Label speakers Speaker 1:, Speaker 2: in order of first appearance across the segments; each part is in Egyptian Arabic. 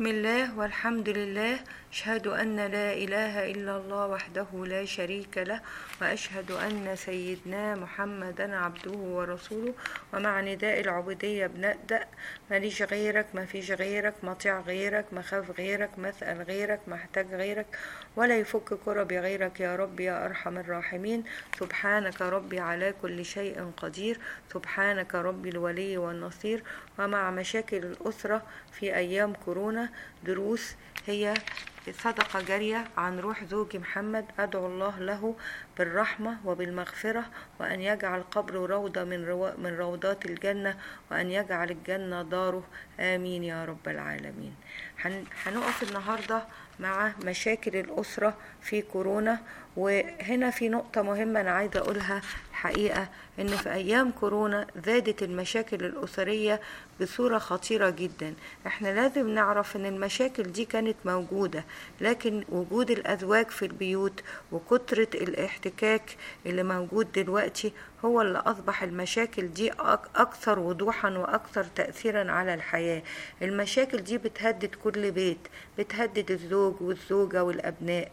Speaker 1: بسم الله والحمد لله أشهد أن لا إله إلا الله وحده لا شريك له وأشهد أن سيدنا محمدا عبده ورسوله ومع نداء العبودية بنبدأ ماليش غيرك ما فيش غيرك مطيع غيرك مخاف غيرك مسأل غيرك محتاج غيرك ولا يفك كرب غيرك يا رب يا أرحم الراحمين سبحانك ربي على كل شيء قدير سبحانك ربي الولي والنصير ومع مشاكل الأسرة في أيام كورونا دروس هي صدقة جارية عن روح زوجي محمد أدعو الله له بالرحمة وبالمغفرة وأن يجعل قبره روضة من, رو... من روضات الجنة وأن يجعل الجنة داره آمين يا رب العالمين هن... هنقف النهاردة مع مشاكل الأسرة في كورونا وهنا في نقطة مهمة أنا عايزة أقولها الحقيقة إن في أيام كورونا زادت المشاكل الأسرية بصورة خطيرة جدا احنا لازم نعرف ان المشاكل دي كانت موجودة لكن وجود الأزواج في البيوت وكترة الاحتكاك اللي موجود دلوقتي هو اللي أصبح المشاكل دي أكثر وضوحا وأكثر تأثيرا على الحياة المشاكل دي بتهدد كل بيت بتهدد الزوج والزوجة والأبناء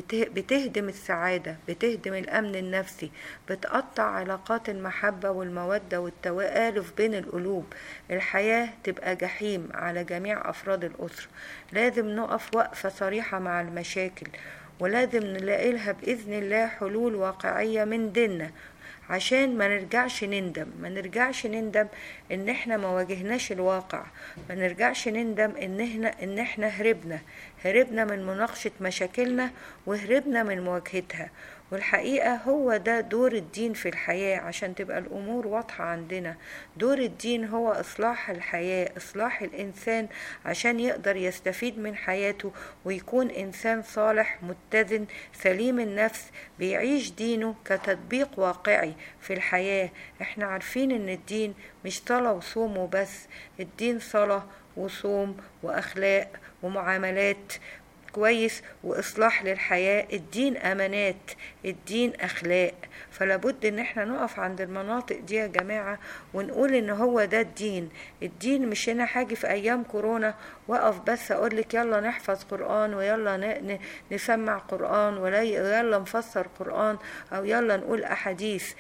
Speaker 1: بتهدم السعادة بتهدم الأمن النفسي بتقطع علاقات المحبة والمودة والتوالف بين القلوب الحياة تبقى جحيم على جميع أفراد الأسرة لازم نقف وقفة صريحة مع المشاكل ولازم نلاقي لها بإذن الله حلول واقعية من ديننا عشان ما نرجعش نندم ما نرجعش نندم ان احنا ما واجهناش الواقع ما نرجعش نندم ان احنا ان احنا هربنا هربنا من مناقشة مشاكلنا وهربنا من مواجهتها والحقيقة هو ده دور الدين في الحياة عشان تبقى الأمور واضحة عندنا دور الدين هو إصلاح الحياة إصلاح الإنسان عشان يقدر يستفيد من حياته ويكون إنسان صالح متزن سليم النفس بيعيش دينه كتطبيق واقعي في الحياة احنا عارفين ان الدين مش صلاة وصوم وبس الدين صلاة وصوم وأخلاق ومعاملات كويس واصلاح للحياه الدين امانات الدين اخلاق فلابد ان احنا نقف عند المناطق دي يا جماعه ونقول ان هو ده الدين الدين مش هنا حاجه في ايام كورونا وقف بس اقول لك يلا نحفظ قران ويلا نسمع قران ولا يلا نفسر قران او يلا نقول احاديث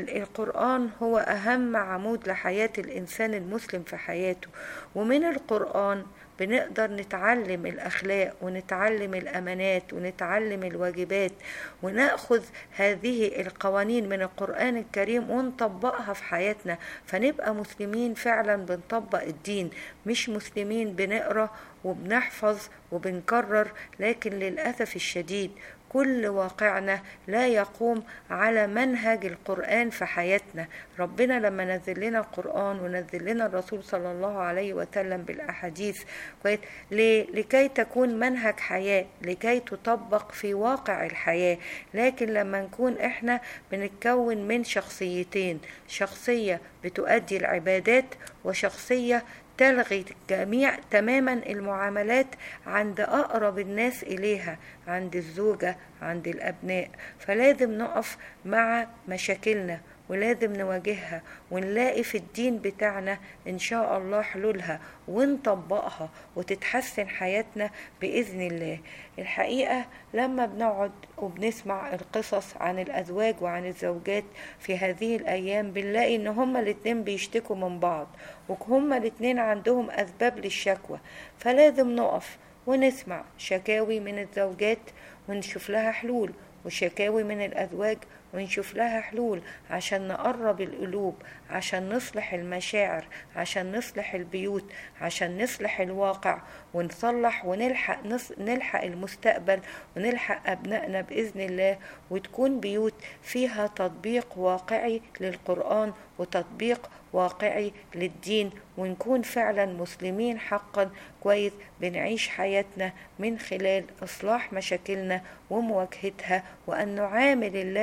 Speaker 1: القران هو اهم عمود لحياه الانسان المسلم في حياته ومن القران بنقدر نتعلم الأخلاق ونتعلم الأمانات ونتعلم الواجبات ونأخذ هذه القوانين من القرآن الكريم ونطبقها في حياتنا فنبقى مسلمين فعلا بنطبق الدين مش مسلمين بنقرأ وبنحفظ وبنكرر لكن للأسف الشديد كل واقعنا لا يقوم على منهج القرآن في حياتنا ربنا لما نزل لنا القرآن ونزل لنا الرسول صلى الله عليه وسلم بالأحاديث لكي تكون منهج حياة لكي تطبق في واقع الحياة لكن لما نكون احنا بنتكون من شخصيتين شخصية بتؤدي العبادات وشخصية تلغي جميع تماما المعاملات عند اقرب الناس اليها عند الزوجه عند الابناء فلازم نقف مع مشاكلنا ولازم نواجهها ونلاقي في الدين بتاعنا ان شاء الله حلولها ونطبقها وتتحسن حياتنا باذن الله الحقيقه لما بنقعد وبنسمع القصص عن الازواج وعن الزوجات في هذه الايام بنلاقي ان هما الاتنين بيشتكوا من بعض وهما الاتنين عندهم اسباب للشكوى فلازم نقف ونسمع شكاوي من الزوجات ونشوف لها حلول وشكاوي من الازواج ونشوف لها حلول عشان نقرب القلوب عشان نصلح المشاعر عشان نصلح البيوت عشان نصلح الواقع ونصلح ونلحق نص نلحق المستقبل ونلحق أبنائنا بإذن الله وتكون بيوت فيها تطبيق واقعي للقرآن وتطبيق واقعي للدين ونكون فعلا مسلمين حقا كويس بنعيش حياتنا من خلال إصلاح مشاكلنا ومواجهتها وأن نعامل الله سبحانه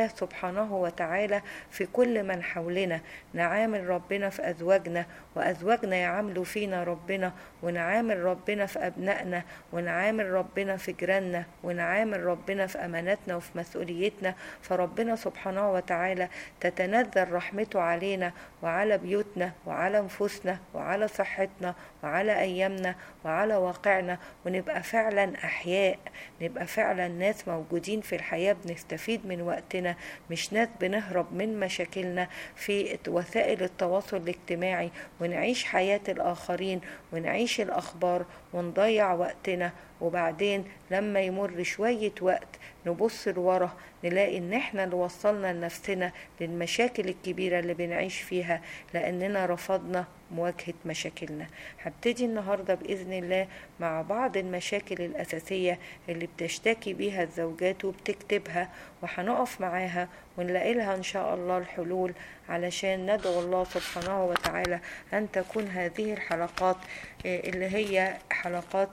Speaker 1: سبحانه وتعالى في كل من حولنا نعامل ربنا في أزواجنا وأزواجنا يعاملوا فينا ربنا ونعامل ربنا في أبنائنا ونعامل ربنا في جيراننا ونعامل ربنا في أماناتنا وفي مسؤوليتنا فربنا سبحانه وتعالى تتنزل رحمته علينا وعلى بيوتنا وعلى نفوسنا وعلى صحتنا وعلى أيامنا وعلى واقعنا ونبقى فعلا أحياء نبقى فعلا ناس موجودين في الحياة بنستفيد من وقتنا مش ناس بنهرب من مشاكلنا في وسائل التواصل الاجتماعي ونعيش حياة الآخرين ونعيش الأخبار ونضيع وقتنا وبعدين لما يمر شوية وقت نبص لورا نلاقي ان احنا اللي وصلنا لنفسنا للمشاكل الكبيرة اللي بنعيش فيها لاننا رفضنا مواجهة مشاكلنا هبتدي النهاردة بإذن الله مع بعض المشاكل الأساسية اللي بتشتكي بيها الزوجات وبتكتبها وهنقف معاها ونلاقي لها إن شاء الله الحلول علشان ندعو الله سبحانه وتعالى أن تكون هذه الحلقات اللي هي حلقات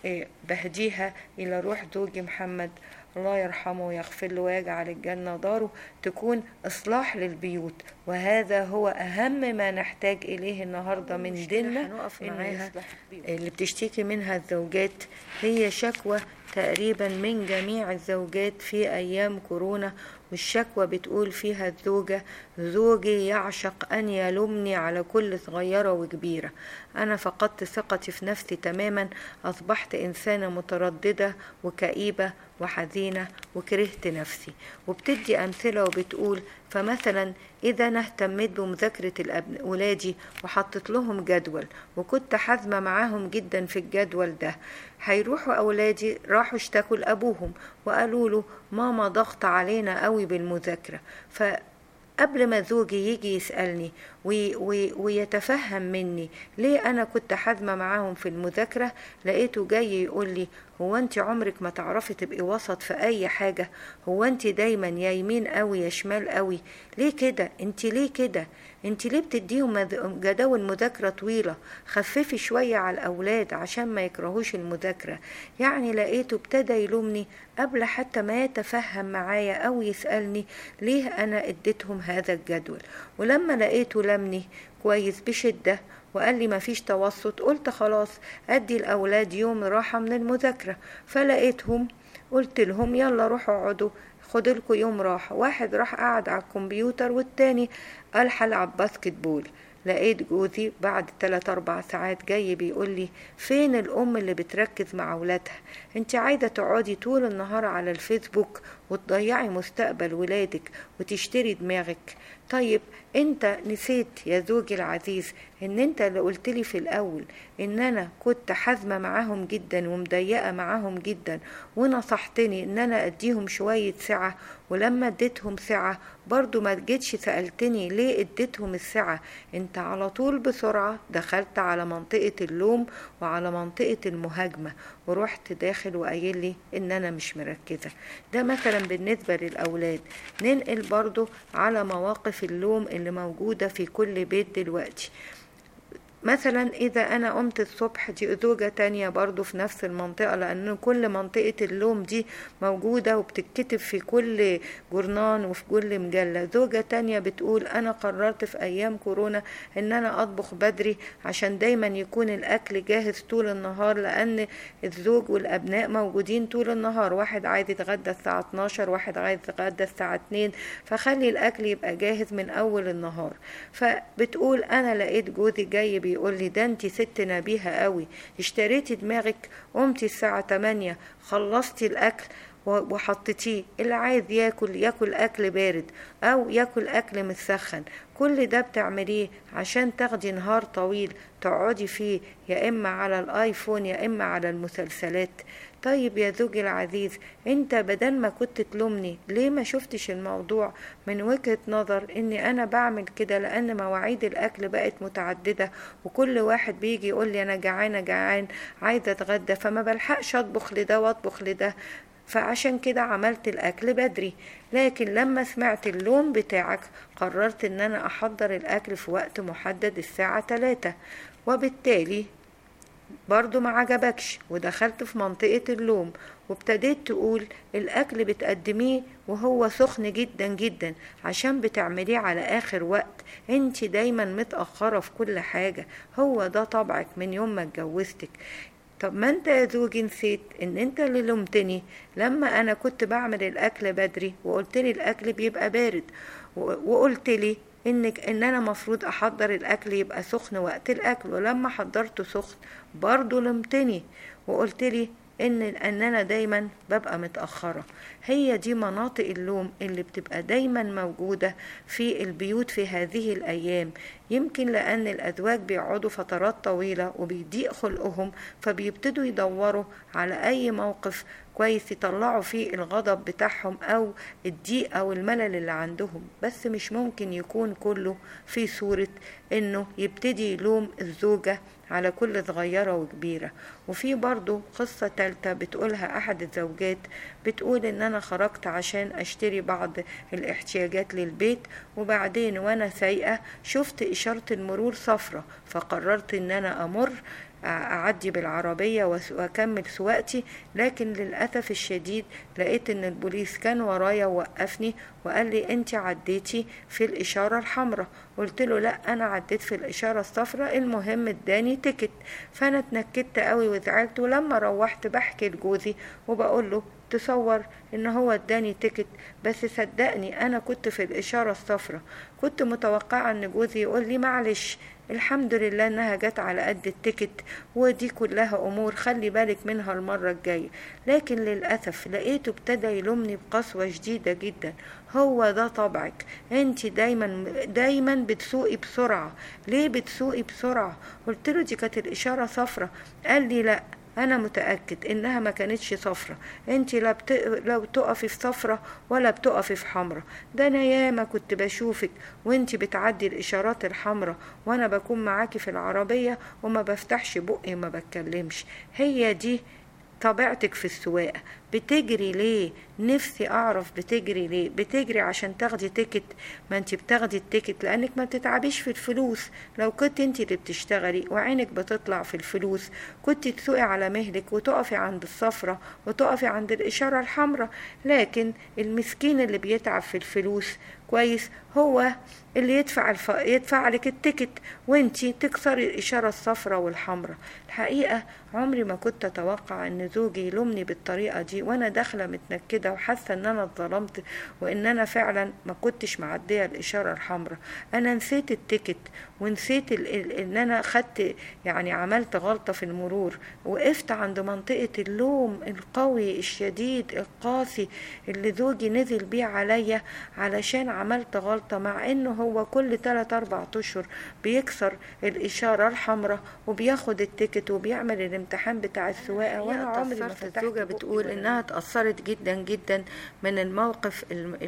Speaker 1: بهديها إلى روح زوجي محمد الله يرحمه ويغفر له ويجعل الجنة داره تكون إصلاح للبيوت وهذا هو أهم ما نحتاج إليه النهاردة من ديننا
Speaker 2: هنقف معاها
Speaker 1: اللي بتشتكي منها الزوجات هي شكوى تقريبا من جميع الزوجات في أيام كورونا والشكوى بتقول فيها الزوجة زوجي يعشق أن يلومني على كل صغيرة وكبيرة أنا فقدت ثقتي في نفسي تماما أصبحت إنسانة مترددة وكئيبة وحزينة وكرهت نفسي وبتدي أمثلة وبتقول فمثلا إذا أنا اهتميت بمذاكرة الأبن- ولادي وحطيت لهم جدول وكنت حازمة معاهم جدا في الجدول ده هيروحوا أولادي راحوا اشتكوا لأبوهم وقالوا له ماما ضغط علينا قوي بالمذاكرة ف قبل ما زوجي يجي يسألني وي وي ويتفهم مني ليه أنا كنت حازمة معاهم في المذاكرة لقيته جاي يقول لي هو أنت عمرك ما تعرفي تبقي وسط في أي حاجة هو أنت دايما يا يمين قوي يا شمال قوي ليه كده أنت ليه كده أنت ليه بتديهم مد- جداول مذاكرة طويلة خففي شوية على الأولاد عشان ما يكرهوش المذاكرة يعني لقيته ابتدى يلومني قبل حتى ما يتفهم معايا أو يسألني ليه أنا اديتهم هذا الجدول ولما لقيته لمني كويس بشدة وقال لي مفيش توسط قلت خلاص أدي الأولاد يوم راحة من المذاكرة فلقيتهم قلت لهم يلا روحوا اقعدوا خدلكوا يوم راحة واحد راح قعد على الكمبيوتر والتاني قال هلعب باسكت بول لقيت جوزي بعد 3 أربع ساعات جاي بيقول لي فين الأم اللي بتركز مع أولادها انت عايزة تقعدي طول النهار على الفيسبوك وتضيعي مستقبل ولادك وتشتري دماغك طيب انت نسيت يا زوجي العزيز ان انت اللي قلت لي في الاول ان انا كنت حازمه معاهم جدا ومضيقه معاهم جدا ونصحتني ان انا اديهم شويه سعه ولما اديتهم سعه برضو ما جيتش سالتني ليه اديتهم السعه انت على طول بسرعه دخلت على منطقه اللوم وعلى منطقه المهاجمه ورحت داخل وقايل لي ان انا مش مركزه ده مثلا بالنسبه للاولاد ننقل برضو على مواقف اللوم اللي موجوده في كل بيت دلوقتي مثلا اذا انا قمت الصبح دي زوجة تانية برضو في نفس المنطقة لان كل منطقة اللوم دي موجودة وبتتكتب في كل جورنان وفي كل مجلة زوجة تانية بتقول انا قررت في ايام كورونا ان انا اطبخ بدري عشان دايما يكون الاكل جاهز طول النهار لان الزوج والابناء موجودين طول النهار واحد عايز يتغدى الساعة 12 واحد عايز يتغدى الساعة 2 فخلي الاكل يبقى جاهز من اول النهار فبتقول انا لقيت جوزي جاي بيقول لي ده انت ست نبيهة قوي اشتريتي دماغك قمتي الساعة 8 خلصتي الاكل و- وحطيتيه اللي عايز ياكل ياكل اكل بارد او ياكل اكل متسخن كل ده بتعمليه عشان تاخدي نهار طويل تقعدي فيه يا اما على الايفون يا اما على المسلسلات طيب يا زوجي العزيز انت بدل ما كنت تلومني ليه ما شفتش الموضوع من وجهة نظر اني انا بعمل كده لان مواعيد الاكل بقت متعددة وكل واحد بيجي يقول لي انا جعانة جعان عايزة اتغدى فما بلحقش اطبخ لده واطبخ لده فعشان كده عملت الاكل بدري لكن لما سمعت اللوم بتاعك قررت ان انا احضر الاكل في وقت محدد الساعة 3 وبالتالي برضو ما عجبكش ودخلت في منطقة اللوم وابتديت تقول الأكل بتقدميه وهو سخن جدا جدا عشان بتعمليه على آخر وقت انت دايما متأخرة في كل حاجة هو ده طبعك من يوم ما اتجوزتك طب ما انت يا زوجي نسيت ان انت اللي لومتني لما انا كنت بعمل الاكل بدري وقلت لي الاكل بيبقى بارد وقلت لي انك ان انا مفروض احضر الاكل يبقى سخن وقت الاكل ولما حضرته سخن برضو لمتني وقلت لي ان ان انا دايما ببقى متاخره هي دي مناطق اللوم اللي بتبقى دايما موجوده في البيوت في هذه الايام يمكن لان الازواج بيقعدوا فترات طويله وبيضيق خلقهم فبيبتدوا يدوروا على اي موقف كويس يطلعوا فيه الغضب بتاعهم او الضيق او الملل اللي عندهم بس مش ممكن يكون كله في صورة انه يبتدي يلوم الزوجة على كل صغيرة وكبيرة وفي برضو قصة تالتة بتقولها أحد الزوجات بتقول إن أنا خرجت عشان أشتري بعض الاحتياجات للبيت وبعدين وأنا سايقة شفت إشارة المرور صفرة فقررت إن أنا أمر أعدي بالعربية وأكمل سواقتي لكن للأسف الشديد لقيت إن البوليس كان ورايا ووقفني وقال لي أنت عديتي في الإشارة الحمراء قلت له لا أنا عديت في الإشارة الصفراء المهم اداني تيكت فأنا اتنكدت قوي وزعلت ولما روحت بحكي لجوزي وبقول له تصور ان هو اداني تيكت بس صدقني انا كنت في الاشارة الصفراء كنت متوقعة ان جوزي يقول لي معلش الحمد لله انها جت على قد التيكت ودي كلها امور خلي بالك منها المرة الجاية لكن للأسف لقيته ابتدى يلومني بقسوة شديدة جدا هو ده طبعك انت دايما دايما بتسوقي بسرعة ليه بتسوقي بسرعة قلت له دي كانت الاشارة صفرة قال لي لا انا متاكد انها ما كانتش صفرة انت لا بت... لا بتقفي في صفرة ولا بتقفي في حمرة ده انا ياما كنت بشوفك وانت بتعدي الاشارات الحمراء وانا بكون معاكي في العربية وما بفتحش بقي وما بتكلمش هي دي طبيعتك في السواقة بتجري ليه نفسي اعرف بتجري ليه بتجري عشان تاخدي تيكت ما انت بتاخدي التيكت لانك ما بتتعبيش في الفلوس لو كنت انت اللي بتشتغلي وعينك بتطلع في الفلوس كنت تسوقي على مهلك وتقفي عند الصفرة وتقفي عند الاشارة الحمراء لكن المسكين اللي بيتعب في الفلوس كويس هو اللي يدفع الف... يدفع لك التيكت وانتي تكسري الاشاره الصفراء والحمراء الحقيقه عمري ما كنت اتوقع ان زوجي يلومني بالطريقه دي وانا داخله متنكده وحاسه ان انا اتظلمت وان انا فعلا ما كنتش معديه الاشاره الحمراء انا نسيت التيكت ونسيت ال... ال... ان انا خدت يعني عملت غلطه في المرور وقفت عند منطقه اللوم القوي الشديد القاسي اللي زوجي نزل بيه عليا علشان عملت غلطه مع انه هو كل 3 4 اشهر بيكسر الاشاره الحمراء وبياخد التيكت وبيعمل الامتحان بتاع السواقه وانا عمري ما الزوجه بتقول انها اتاثرت جدا جدا من الموقف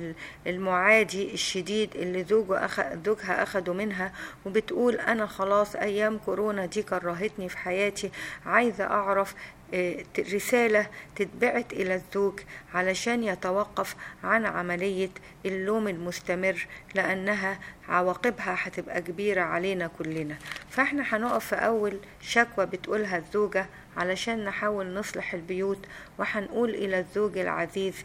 Speaker 1: المعادي الشديد اللي زوجه أخ... زوجها اخده منها وبتقول انا خلاص ايام كورونا دي كرهتني في حياتي عايزه اعرف رسالة تتبعت إلى الزوج علشان يتوقف عن عملية اللوم المستمر لأنها عواقبها هتبقى كبيرة علينا كلنا فاحنا هنقف في أول شكوى بتقولها الزوجة علشان نحاول نصلح البيوت وهنقول إلى الزوج العزيز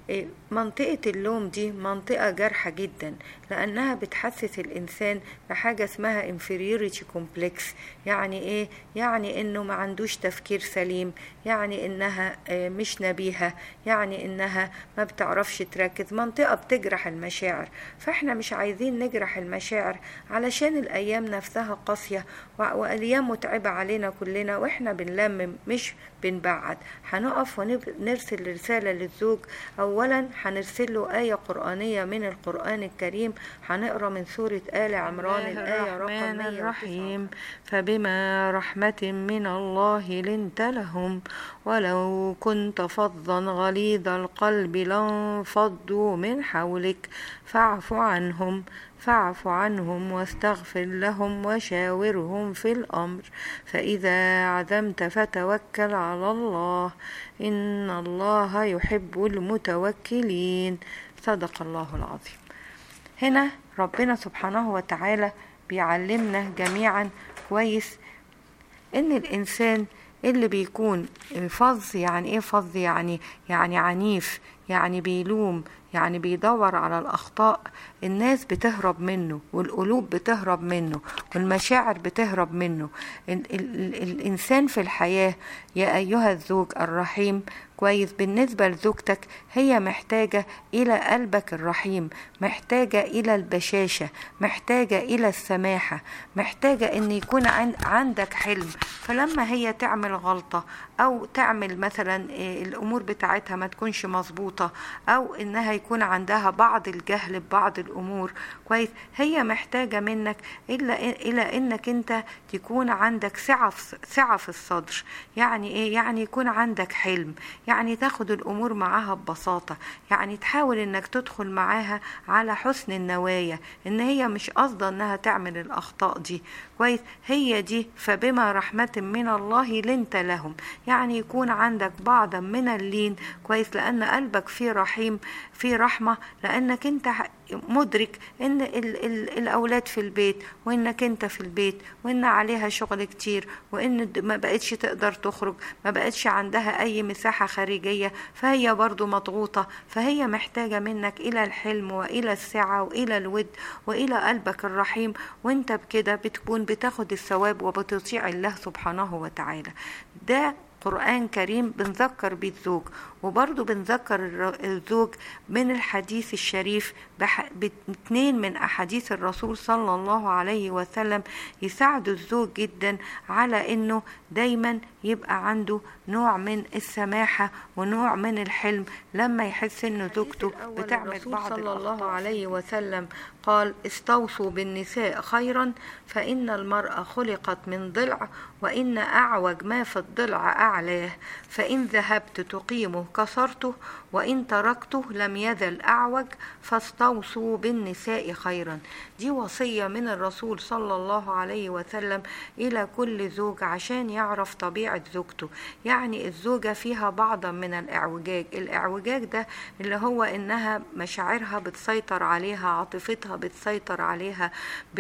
Speaker 1: منطقة اللوم دي منطقة جارحة جدا لأنها بتحسس الإنسان بحاجة اسمها inferiority complex يعني إيه؟ يعني إنه ما عندوش تفكير سليم يعني إنها مش نبيهة يعني إنها ما بتعرفش تركز منطقة بتجرح المشاعر فإحنا مش عايزين نجرح المشاعر علشان الأيام نفسها قاسية وأيام متعبة علينا كلنا وإحنا بنلمم مش بنبعد هنقف ونرسل رسالة للزوج أولا هنرسل له آية قرآنية من القرآن الكريم هنقرأ من سورة آل عمران الآية رقم الرحيم فبما رحمة من الله لنت لهم ولو كنت فظا غليظ القلب لانفضوا من حولك فاعف عنهم فاعف عنهم واستغفر لهم وشاورهم في الأمر فإذا عزمت فتوكل على الله إن الله يحب المتوكلين صدق الله العظيم هنا ربنا سبحانه وتعالى بيعلمنا جميعا كويس ان الانسان اللي بيكون فظ يعني ايه فظ يعني يعني عنيف يعني بيلوم يعني بيدور على الأخطاء الناس بتهرب منه والقلوب بتهرب منه والمشاعر بتهرب منه ال ال ال الإنسان في الحياة يا أيها الزوج الرحيم كويس بالنسبة لزوجتك هي محتاجة إلى قلبك الرحيم محتاجة إلى البشاشة محتاجة إلى السماحة محتاجة إن يكون عندك حلم فلما هي تعمل غلطة أو تعمل مثلا الأمور بتاعتها ما تكونش مظبوطة أو إنها يكون عندها بعض الجهل ببعض الأمور كويس هي محتاجة منك إلا إلى إنك أنت تكون عندك سعة سعة في الصدر يعني إيه يعني يكون عندك حلم يعني تاخد الأمور معاها ببساطة يعني تحاول إنك تدخل معاها على حسن النوايا إن هي مش قصدها إنها تعمل الأخطاء دي كويس هي دي فبما رحمة من الله لنت لهم يعني يكون عندك بعضا من اللين كويس لأن قلبك فيه رحيم فيه رحمة لأنك أنت مدرك ان ال ال الاولاد في البيت وانك انت في البيت وان عليها شغل كتير وان ما بقتش تقدر تخرج ما بقتش عندها اي مساحه خارجيه فهي برضو مضغوطه فهي محتاجه منك الى الحلم والى السعه والى الود والى قلبك الرحيم وانت بكده بتكون بتاخد الثواب وبتطيع الله سبحانه وتعالى ده قرآن كريم بنذكر بيه الزوج وبرضه بنذكر الزوج من الحديث الشريف باثنين من أحاديث الرسول صلى الله عليه وسلم يساعدوا الزوج جدا على إنه دايما يبقى عنده نوع من السماحة ونوع من الحلم لما يحس إنه زوجته بتعمل بعض صلى الله عليه وسلم قال استوصوا بالنساء خيرا فإن المرأة خلقت من ضلع وإن أعوج ما في الضلع أعلاه فإن ذهبت تقيمه كسرته وإن تركته لم يزل أعوج فاستوصوا بالنساء خيرا دي وصية من الرسول صلى الله عليه وسلم إلى كل زوج عشان يعرف طبيعة زوجته يعني الزوجة فيها بعضا من الإعوجاج الإعوجاج ده اللي هو إنها مشاعرها بتسيطر عليها عاطفتها بتسيطر عليها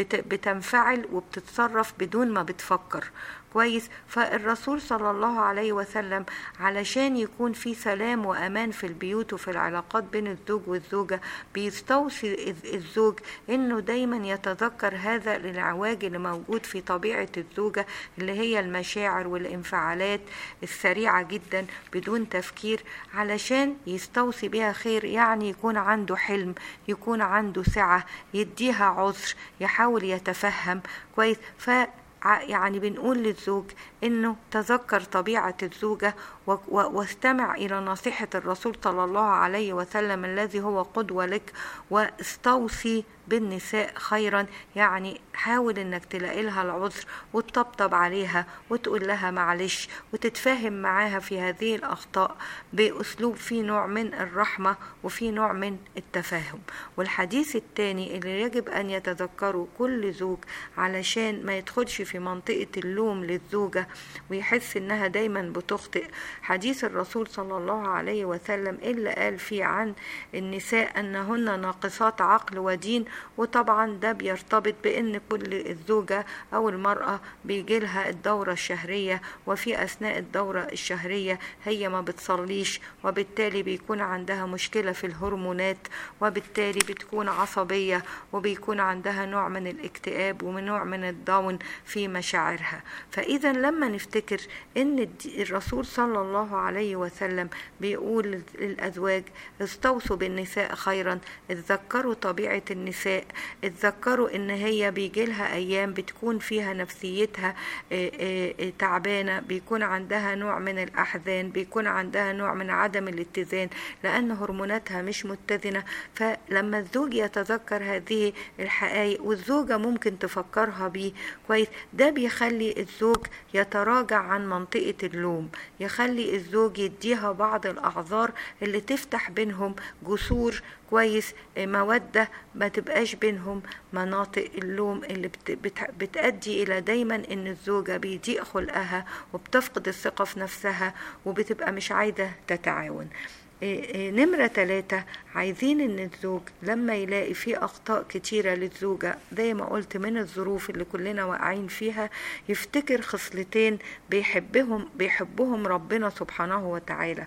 Speaker 1: بتنفعل وبتتصرف بدون ما بتفكر كويس فالرسول صلى الله عليه وسلم علشان يكون في سلام وامان في البيوت وفي العلاقات بين الزوج والزوجه بيستوصي الزوج انه دايما يتذكر هذا الانعواج اللي موجود في طبيعه الزوجه اللي هي المشاعر والانفعالات السريعه جدا بدون تفكير علشان يستوصي بها خير يعني يكون عنده حلم يكون عنده سعه يديها عذر يحاول يتفهم كويس ف يعني بنقول للزوج انه تذكر طبيعه الزوجه واستمع الى نصيحه الرسول صلى الله عليه وسلم الذي هو قدوه لك واستوصي بالنساء خيرا يعني حاول انك تلاقي لها العذر وتطبطب عليها وتقول لها معلش وتتفاهم معاها في هذه الاخطاء باسلوب فيه نوع من الرحمه وفيه نوع من التفاهم والحديث الثاني اللي يجب ان يتذكره كل زوج علشان ما يدخلش في منطقه اللوم للزوجه ويحس انها دايما بتخطئ حديث الرسول صلى الله عليه وسلم اللي قال فيه عن النساء انهن ناقصات عقل ودين وطبعا ده بيرتبط بان كل الزوجة او المرأة بيجيلها الدورة الشهرية وفي اثناء الدورة الشهرية هي ما بتصليش وبالتالي بيكون عندها مشكلة في الهرمونات وبالتالي بتكون عصبية وبيكون عندها نوع من الاكتئاب ومن نوع من الداون في مشاعرها فاذا لما نفتكر ان الرسول صلى الله عليه وسلم بيقول للازواج استوصوا بالنساء خيرا اتذكروا طبيعة النساء النساء اتذكروا ان هي بيجي لها ايام بتكون فيها نفسيتها تعبانه بيكون عندها نوع من الاحزان بيكون عندها نوع من عدم الاتزان لان هرموناتها مش متزنه فلما الزوج يتذكر هذه الحقائق والزوجه ممكن تفكرها بيه كويس ده بيخلي الزوج يتراجع عن منطقه اللوم يخلي الزوج يديها بعض الاعذار اللي تفتح بينهم جسور كويس مودة ما تبقاش بينهم مناطق اللوم اللي بت بت بتأدي إلى دايما إن الزوجة بيضيق خلقها وبتفقد الثقة في نفسها وبتبقى مش عايزة تتعاون نمرة ثلاثة عايزين ان الزوج لما يلاقي فيه اخطاء كتيرة للزوجة زي ما قلت من الظروف اللي كلنا واقعين فيها يفتكر خصلتين بيحبهم بيحبهم ربنا سبحانه وتعالى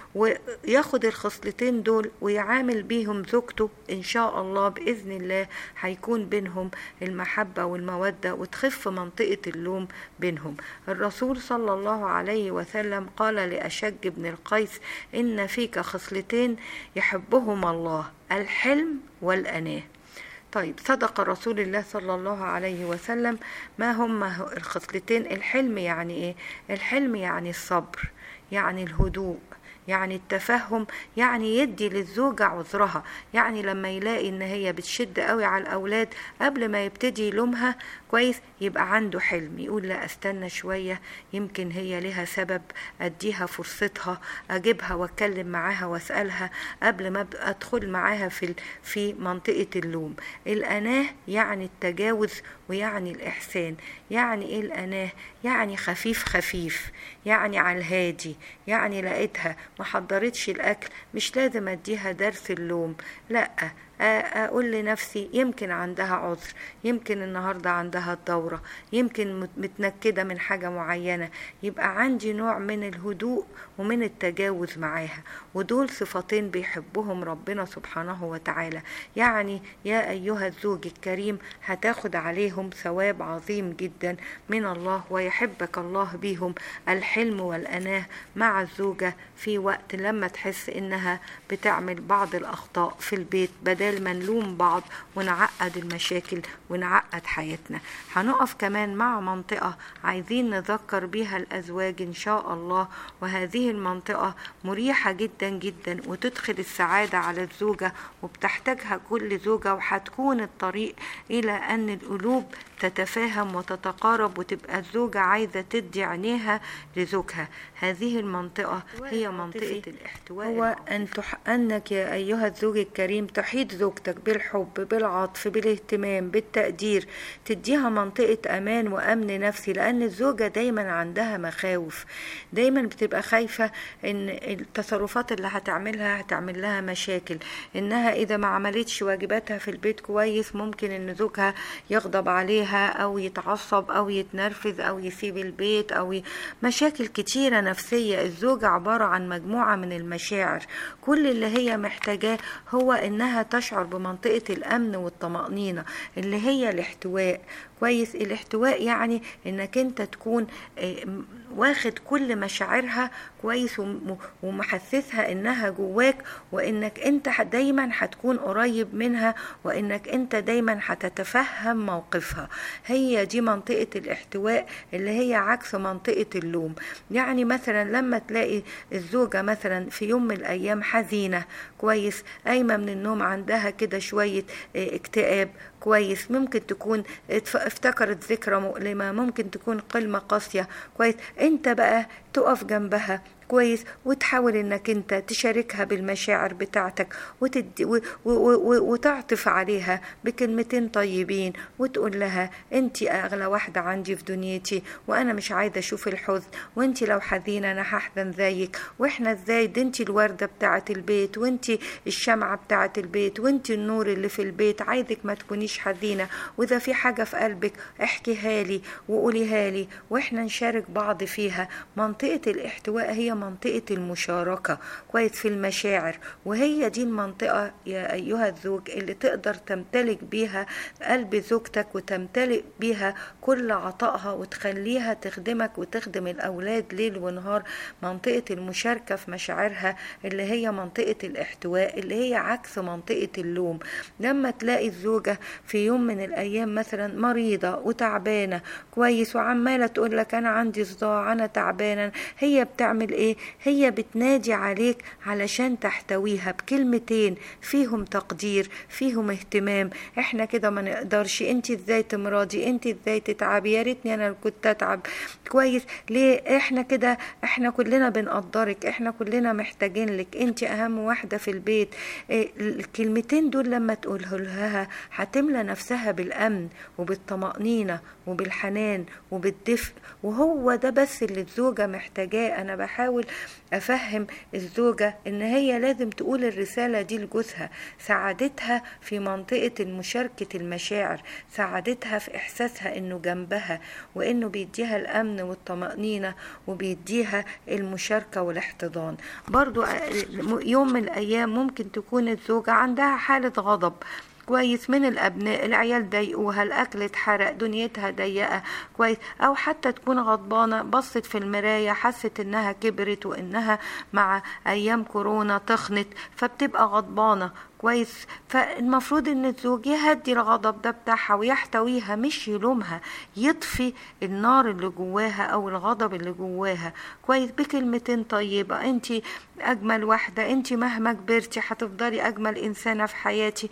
Speaker 1: وياخد الخصلتين دول ويعامل بيهم زوجته ان شاء الله باذن الله هيكون بينهم المحبه والموده وتخف منطقه اللوم بينهم الرسول صلى الله عليه وسلم قال لاشج بن القيس ان فيك خصلتين يحبهما الله الحلم والاناه طيب صدق رسول الله صلى الله عليه وسلم ما هما الخصلتين الحلم يعني ايه الحلم يعني الصبر يعني الهدوء يعني التفهم يعني يدي للزوجة عذرها يعني لما يلاقي ان هي بتشد قوي على الاولاد قبل ما يبتدي يلومها كويس يبقى عنده حلم يقول لا استنى شوية يمكن هي لها سبب اديها فرصتها اجيبها واتكلم معاها واسألها قبل ما ادخل معاها في في منطقة اللوم الاناه يعني التجاوز ويعني الاحسان يعني ايه الاناه يعني خفيف خفيف يعني على الهادي يعني لقيتها ما حضرتش الاكل مش لازم اديها درس اللوم لا اقول لنفسي يمكن عندها عذر يمكن النهارده عندها الدوره يمكن متنكده من حاجه معينه يبقى عندي نوع من الهدوء ومن التجاوز معاها ودول صفتين بيحبهم ربنا سبحانه وتعالى يعني يا ايها الزوج الكريم هتاخد عليهم ثواب عظيم جدا من الله ويحبك الله بيهم الحلم والاناه مع الزوجه في وقت لما تحس انها بتعمل بعض الاخطاء في البيت بدل بدل ما نلوم بعض ونعقد المشاكل ونعقد حياتنا هنقف كمان مع منطقة عايزين نذكر بيها الأزواج إن شاء الله وهذه المنطقة مريحة جدا جدا وتدخل السعادة على الزوجة وبتحتاجها كل زوجة وهتكون الطريق إلى أن القلوب تتفاهم وتتقارب وتبقى الزوجة عايزة تدي عينيها لزوجها هذه المنطقة هي منطقة الاحتواء هو أن تح... أنك يا أيها الزوج الكريم تحيط زوجتك بالحب بالعطف بالاهتمام بالتقدير تديها منطقة أمان وأمن نفسي لأن الزوجة دايما عندها مخاوف دايما بتبقى خايفة إن التصرفات اللي هتعملها هتعمل لها مشاكل إنها إذا ما عملتش واجباتها في البيت كويس ممكن إن زوجها يغضب عليها أو يتعصب أو يتنرفز أو يسيب البيت أو ي... مشاكل كتيرة نفسية الزوجة عبارة عن مجموعة من المشاعر كل اللي هي محتاجاه هو إنها تشعر بمنطقة الأمن والطمأنينة اللي هي الاحتواء كويس الاحتواء يعني انك انت تكون واخد كل مشاعرها كويس ومحسسها انها جواك وانك انت دايما هتكون قريب منها وانك انت دايما هتتفهم موقفها هي دي منطقة الاحتواء اللي هي عكس منطقة اللوم يعني مثلا لما تلاقي الزوجة مثلا في يوم من الايام حزينة كويس قايمة من النوم عندها كده شوية اكتئاب كويس ممكن تكون افتكرت ذكرى مؤلمة ممكن تكون كلمة قاسية كويس انت بقى تقف جنبها كويس وتحاول انك انت تشاركها بالمشاعر بتاعتك وتدي و و و وتعطف عليها بكلمتين طيبين وتقول لها انت اغلى واحده عندي في دنيتي وانا مش عايزه اشوف الحزن وانت لو حزينه انا هحزن زيك واحنا ازاي ده انت الورده بتاعه البيت وانت الشمعه بتاعه البيت وانت النور اللي في البيت عايزك ما تكونيش حزينه واذا في حاجه في قلبك احكيها لي وقوليها لي واحنا نشارك بعض فيها منطقه الاحتواء هي منطقة المشاركة كويس في المشاعر وهي دي المنطقة يا أيها الزوج اللي تقدر تمتلك بيها قلب زوجتك وتمتلك بيها كل عطائها وتخليها تخدمك وتخدم الأولاد ليل ونهار منطقة المشاركة في مشاعرها اللي هي منطقة الاحتواء اللي هي عكس منطقة اللوم لما تلاقي الزوجة في يوم من الأيام مثلا مريضة وتعبانة كويس وعمالة تقول لك أنا عندي صداع أنا تعبانة هي بتعمل إيه ايه هي بتنادي عليك علشان تحتويها بكلمتين فيهم تقدير فيهم اهتمام احنا كده ما نقدرش انت ازاي تمراضي انت ازاي تتعبي يا ريتني انا اللي كنت اتعب كويس ليه احنا كده احنا كلنا بنقدرك احنا كلنا محتاجين لك انت اهم واحده في البيت إيه الكلمتين دول لما تقوله لها هتملى نفسها بالامن وبالطمانينه وبالحنان وبالدفء وهو ده بس اللي الزوجه محتاجاه انا بحاول بحاول افهم الزوجة ان هي لازم تقول الرسالة دي لجوزها ساعدتها في منطقة مشاركة المشاعر ساعدتها في احساسها انه جنبها وانه بيديها الامن والطمأنينة وبيديها المشاركة والاحتضان برضو يوم من الايام ممكن تكون الزوجة عندها حالة غضب كويس من الابناء العيال ضايقوها الاكل اتحرق دنيتها ضيقه كويس او حتى تكون غضبانه بصت في المرايه حست انها كبرت وانها مع ايام كورونا تخنت فبتبقى غضبانه كويس فالمفروض ان الزوج يهدي الغضب ده بتاعها ويحتويها مش يلومها يطفي النار اللي جواها او الغضب اللي جواها كويس بكلمتين طيبة انت اجمل واحدة انت مهما كبرتي هتفضلي اجمل انسانة في حياتي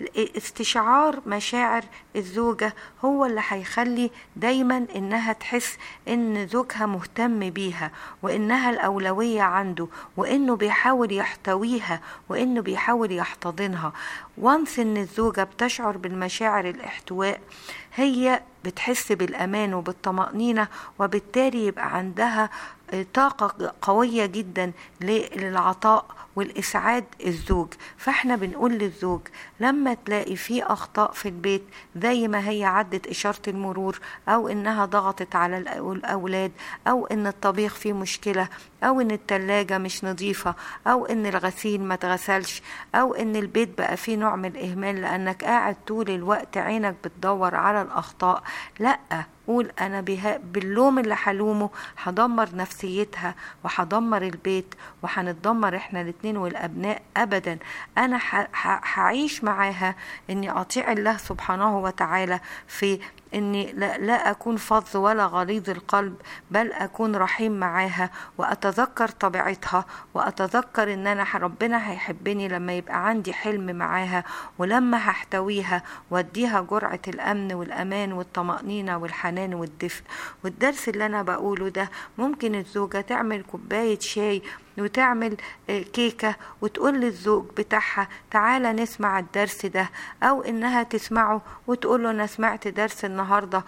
Speaker 1: استشعار مشاعر الزوجة هو اللي هيخلي دايما انها تحس ان زوجها مهتم بيها وانها الاولوية عنده وانه بيحاول يحتويها وانه بيحاول يحتضنها وانس ان الزوجة بتشعر بالمشاعر الاحتواء هي بتحس بالامان وبالطمأنينة وبالتالي يبقى عندها طاقة قوية جدا للعطاء والإسعاد الزوج فاحنا بنقول للزوج لما تلاقي في أخطاء في البيت زي ما هي عدت إشارة المرور أو إنها ضغطت على الأولاد أو إن الطبيخ فيه مشكلة أو إن التلاجة مش نظيفة أو إن الغسيل ما اتغسلش أو إن البيت بقى فيه نوع من الإهمال لأنك قاعد طول الوقت عينك بتدور على الأخطاء لأ قول انا بها باللوم اللي هلومه هدمر نفسيتها وهدمر البيت وهنتدمر احنا الاتنين والابناء ابدا انا هعيش معاها اني اطيع الله سبحانه وتعالى في اني لا, لا اكون فظ ولا غليظ القلب بل اكون رحيم معاها واتذكر طبيعتها واتذكر ان انا ربنا هيحبني لما يبقى عندي حلم معاها ولما هحتويها واديها جرعة الامن والامان والطمأنينة والحنان والدفء والدرس اللي انا بقوله ده ممكن الزوجة تعمل كوباية شاي وتعمل كيكة وتقول للزوج بتاعها تعالى نسمع الدرس ده أو إنها تسمعه وتقول له أنا سمعت درس النهاردة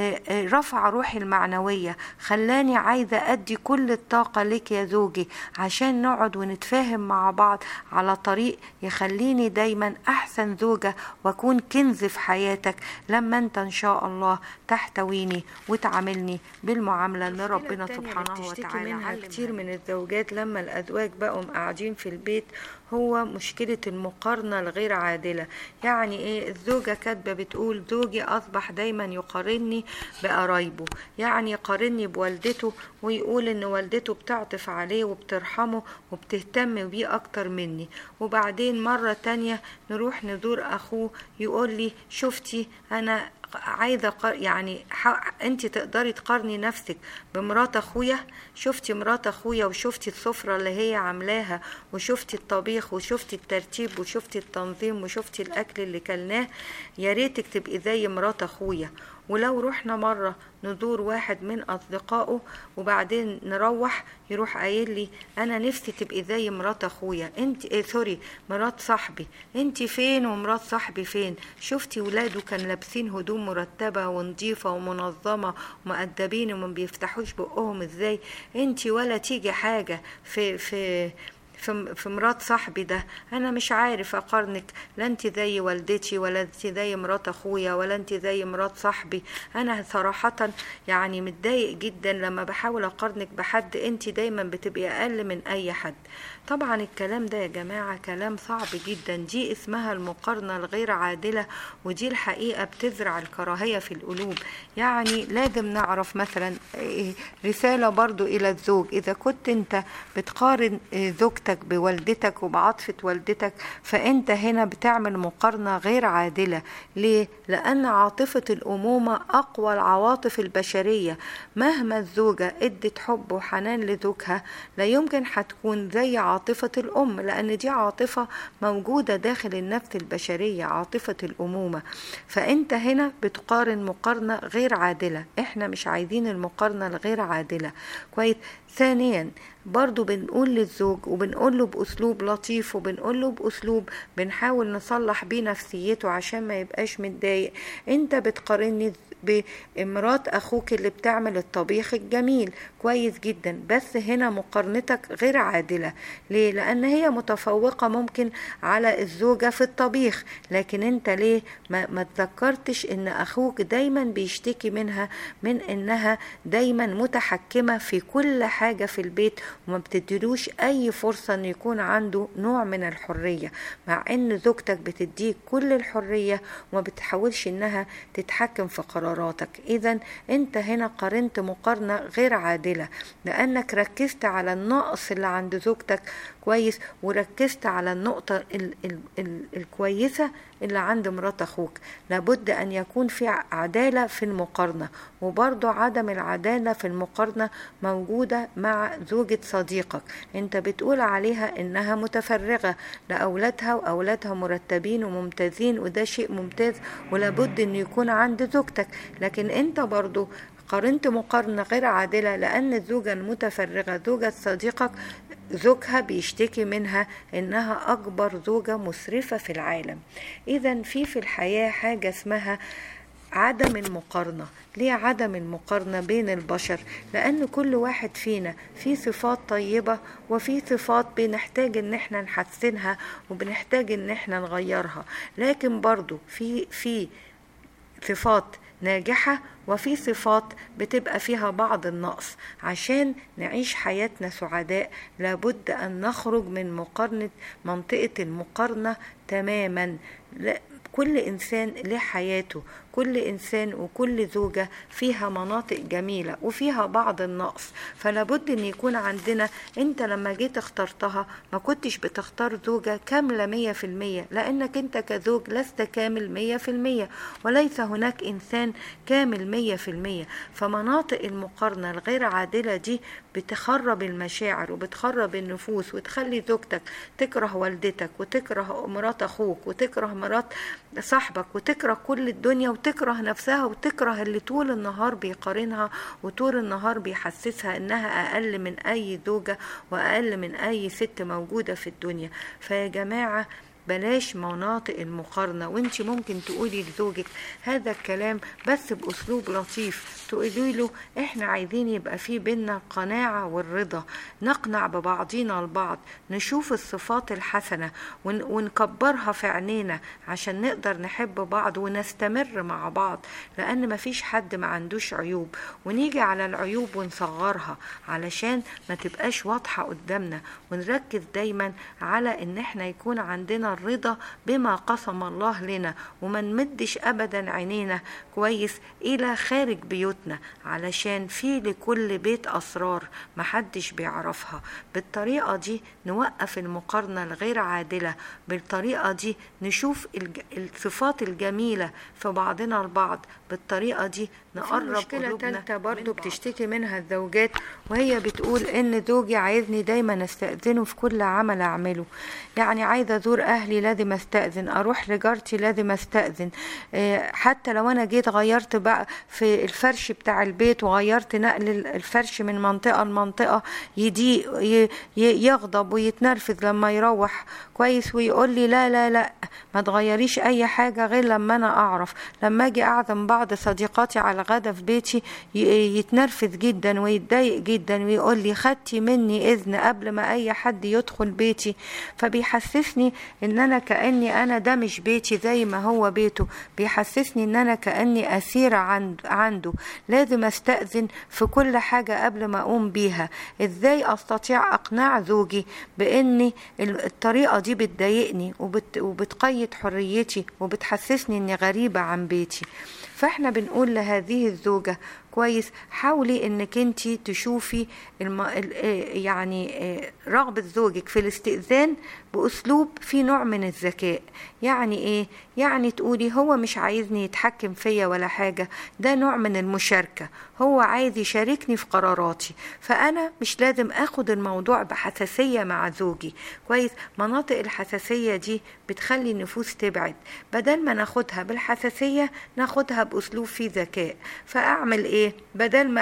Speaker 1: رفع روحي المعنوية خلاني عايزة أدي كل الطاقة لك يا زوجي عشان نقعد ونتفاهم مع بعض على طريق يخليني دايما أحسن زوجة وأكون كنز في حياتك لما أنت إن شاء الله تحتويني وتعاملني بالمعاملة اللي ربنا سبحانه وتعالى منها كتير من الزوجات لما الأزواج بقوا قاعدين في البيت هو مشكلة المقارنة الغير عادلة يعني ايه الزوجة كاتبة بتقول زوجي أصبح دايما يقارني بقرايبه يعني يقارني بوالدته ويقول ان والدته بتعطف عليه وبترحمه وبتهتم بيه أكتر مني وبعدين مرة تانية نروح نزور أخوه يقول لي شفتي أنا عايزة قر... يعني ح... انت تقدري تقارني نفسك بمرات اخويا شفتي مرات اخويا وشفتي السفرة اللي هي عاملاها وشفتي الطبيخ وشفتي الترتيب وشفتي التنظيم وشفتي الاكل اللي كلناه يا ريتك تبقي زي مرات اخويا ولو رحنا مرة نزور واحد من أصدقائه وبعدين نروح يروح قايل لي أنا نفسي تبقي زي مرات أخويا أنت إيه سوري مرات صاحبي أنت فين ومرات صاحبي فين شفتي ولاده كان لابسين هدوم مرتبة ونظيفة ومنظمة ومؤدبين وما بيفتحوش بقهم إزاي أنت ولا تيجي حاجة في في في في مرات صاحبي ده انا مش عارف اقارنك لا انت زي والدتي ولا انت زي مرات اخويا ولا انت زي مرات صاحبي انا صراحة يعني متضايق جدا لما بحاول اقارنك بحد انت دايما بتبقي اقل من اي حد طبعا الكلام ده يا جماعة كلام صعب جدا دي اسمها المقارنة الغير عادلة ودي الحقيقة بتزرع الكراهية في القلوب يعني لازم نعرف مثلا رسالة برضو إلى الزوج إذا كنت أنت بتقارن زوجتك بوالدتك وبعاطفة والدتك فأنت هنا بتعمل مقارنة غير عادلة ليه؟ لأن عاطفة الأمومة أقوى العواطف البشرية مهما الزوجة ادت حب وحنان لزوجها لا يمكن هتكون زي عاطفة الأم لأن دي عاطفة موجودة داخل النفس البشرية عاطفة الأمومة فأنت هنا بتقارن مقارنة غير عادلة احنا مش عايزين المقارنة الغير عادلة كويس ثانيا برضو بنقول للزوج وبنقول له بأسلوب لطيف وبنقول له بأسلوب بنحاول نصلح بيه نفسيته عشان ما يبقاش متضايق انت بتقارني بمرات اخوك اللي بتعمل الطبيخ الجميل كويس جدا بس هنا مقارنتك غير عادلة ليه لان هي متفوقة ممكن على الزوجة في الطبيخ لكن انت ليه ما, ما تذكرتش ان اخوك دايما بيشتكي منها من انها دايما متحكمة في كل حاجة في البيت وما بتديلوش اي فرصة ان يكون عنده نوع من الحرية مع ان زوجتك بتديك كل الحرية وما بتحاولش انها تتحكم في قراراتك اذا انت هنا قارنت مقارنة غير عادلة لانك ركزت على النقص اللي عند زوجتك كويس وركزت على النقطة ال ال ال الكويسة اللي عند مرات أخوك لابد أن يكون في عدالة في المقارنة وبرضو عدم العدالة في المقارنة موجودة مع زوجة صديقك انت بتقول عليها انها متفرغة لأولادها وأولادها مرتبين وممتازين وده شيء ممتاز ولابد أن يكون عند زوجتك لكن انت برضو قارنت مقارنة غير عادلة لأن الزوجة المتفرغة زوجة صديقك زوجها بيشتكي منها انها اكبر زوجة مسرفة في العالم اذا في في الحياة حاجة اسمها عدم المقارنة ليه عدم المقارنة بين البشر لأن كل واحد فينا في صفات طيبة وفي صفات بنحتاج ان احنا نحسنها وبنحتاج ان احنا نغيرها لكن برضو في في صفات ناجحة وفي صفات بتبقى فيها بعض النقص عشان نعيش حياتنا سعداء لابد أن نخرج من مقارنة منطقة المقارنة تماما لا كل إنسان له حياته كل إنسان وكل زوجة فيها مناطق جميلة وفيها بعض النقص فلابد أن يكون عندنا أنت لما جيت اخترتها ما كنتش بتختار زوجة كاملة مية في المية لأنك أنت كزوج لست كامل مية في المية وليس هناك إنسان كامل مية في المية فمناطق المقارنة الغير عادلة دي بتخرب المشاعر وبتخرب النفوس وتخلي زوجتك تكره والدتك وتكره مرات أخوك وتكره مرات صاحبك وتكره كل الدنيا وتكره نفسها وتكره اللي طول النهار بيقارنها وطول النهار بيحسسها انها اقل من اي زوجة واقل من اي ست موجودة في الدنيا فيا جماعة بلاش مناطق المقارنة وانت ممكن تقولي لزوجك هذا الكلام بس بأسلوب لطيف تقولي له احنا عايزين يبقى في بينا قناعة والرضا نقنع ببعضينا البعض نشوف الصفات الحسنة ون ونكبرها في عينينا عشان نقدر نحب بعض ونستمر مع بعض لأن مفيش حد ما عندوش عيوب ونيجي على العيوب ونصغرها علشان ما تبقاش واضحة قدامنا ونركز دايما على ان احنا يكون عندنا الرضا بما قسم الله لنا وما نمدش ابدا عينينا كويس الى خارج بيوتنا علشان في لكل بيت اسرار محدش بيعرفها بالطريقه دي نوقف المقارنه الغير عادله بالطريقه دي نشوف الصفات الجميله في بعضنا البعض بالطريقه دي نقرب مشكلة تالتة برضو بتشتكي منها الزوجات وهي بتقول ان زوجي عايزني دايما استأذنه في كل عمل اعمله يعني عايزة ازور اهلي لازم استأذن اروح لجارتي لازم استأذن حتى لو انا جيت غيرت بقى في الفرش بتاع البيت وغيرت نقل الفرش من منطقة لمنطقة يضيق يغضب ويتنرفز لما يروح كويس ويقول لي لا لا لا ما تغيريش اي حاجة غير لما انا اعرف لما اجي اعزم بعض صديقاتي على غدا في بيتي يتنرفز جدا ويتضايق جدا ويقول لي خدتي مني اذن قبل ما اي حد يدخل بيتي فبيحسسني ان انا كاني انا ده مش بيتي زي ما هو بيته بيحسسني ان انا كاني اسيره عند عنده لازم استاذن في كل حاجه قبل ما اقوم بيها ازاي استطيع اقناع زوجي بان الطريقه دي بتضايقني وبت وبتقيد حريتي وبتحسسني اني غريبه عن بيتي فاحنا بنقول لهذه الزوجه كويس حاولي انك انت تشوفي الم... يعني رغبة زوجك في الاستئذان بأسلوب في نوع من الذكاء يعني ايه يعني تقولي هو مش عايزني يتحكم فيا ولا حاجة ده نوع من المشاركة هو عايز يشاركني في قراراتي فأنا مش لازم أخد الموضوع بحساسية مع زوجي كويس مناطق الحساسية دي بتخلي النفوس تبعد بدل ما ناخدها بالحساسية ناخدها بأسلوب فيه ذكاء فأعمل إيه بدل ما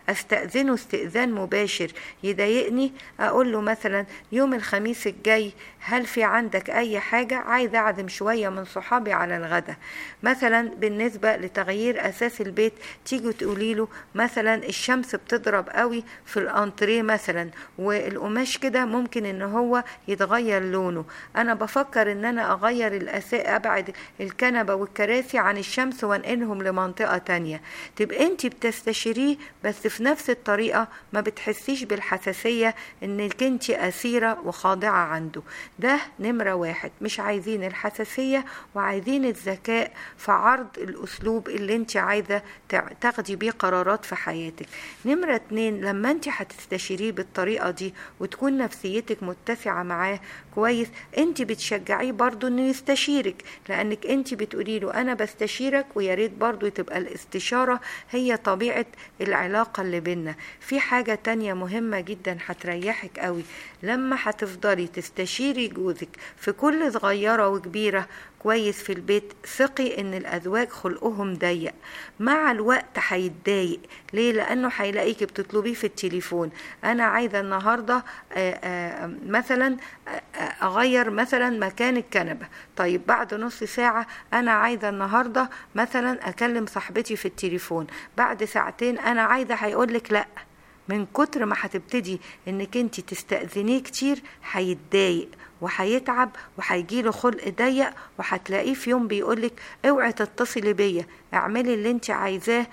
Speaker 1: استأذنه استئذان مباشر يضايقني اقول له مثلا يوم الخميس الجاي هل في عندك اي حاجة عايز اعزم شوية من صحابي على الغدا مثلا بالنسبة لتغيير اساس البيت تيجي تقولي له مثلا الشمس بتضرب قوي في الانتريه مثلا والقماش كده ممكن ان هو يتغير لونه انا بفكر ان انا اغير الاساء ابعد الكنبة والكراسي عن الشمس وانقلهم لمنطقة تانية تبقى انت بتستشيريه بس في نفس الطريقة ما بتحسيش بالحساسية انك انت اسيرة وخاضعة عنده ده نمرة واحد مش عايزين الحساسية وعايزين الذكاء في عرض الاسلوب اللي انت عايزة تاخدي بيه قرارات في حياتك نمرة اتنين لما انت هتستشيريه بالطريقة دي وتكون نفسيتك متسعة معاه كويس انت بتشجعيه برضو انه يستشيرك لانك انت بتقولي له انا بستشيرك ويا ريت برضو تبقى الاستشارة هي طبيعة العلاقة اللي بينا في حاجة تانية مهمة جدا هتريحك قوي لما هتفضلي تستشيري جوزك في كل صغيرة وكبيرة كويس في البيت ثقي ان الازواج خلقهم ضيق مع الوقت هيتضايق ليه لانه هيلاقيكي بتطلبيه في التليفون انا عايزه النهارده آآ آآ مثلا اغير مثلا مكان الكنبه طيب بعد نص ساعه انا عايزه النهارده مثلا اكلم صاحبتي في التليفون بعد ساعتين انا عايزه هيقولك لا من كتر ما هتبتدي انك انت تستأذنيه كتير هيتضايق وهيتعب وهيجيله خلق ضيق وهتلاقيه في يوم بيقولك اوعي تتصلي بيا اعملي اللي انت عايزاه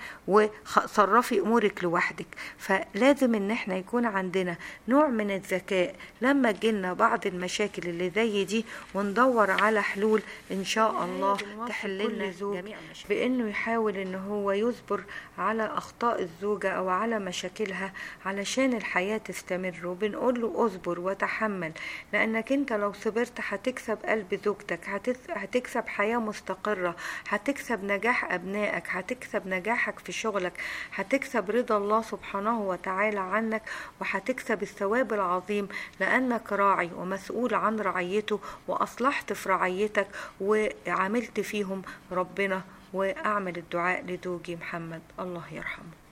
Speaker 1: وصرفي امورك لوحدك فلازم ان احنا يكون عندنا نوع من الذكاء لما تجيلنا بعض المشاكل اللي زي دي وندور على حلول ان شاء الله تحل لنا زوج بانه يحاول ان هو يصبر على اخطاء الزوجه او على مشاكلها علشان الحياه تستمر وبنقول له اصبر وتحمل لانك انت لو صبرت هتكسب قلب زوجتك هتكسب حياه مستقره هتكسب نجاح ابنائك هتكسب نجاحك في شغلك هتكسب رضا الله سبحانه وتعالى عنك وهتكسب الثواب العظيم لانك راعي ومسؤول عن رعيته واصلحت في رعيتك وعملت فيهم ربنا واعمل الدعاء لزوجي محمد الله يرحمه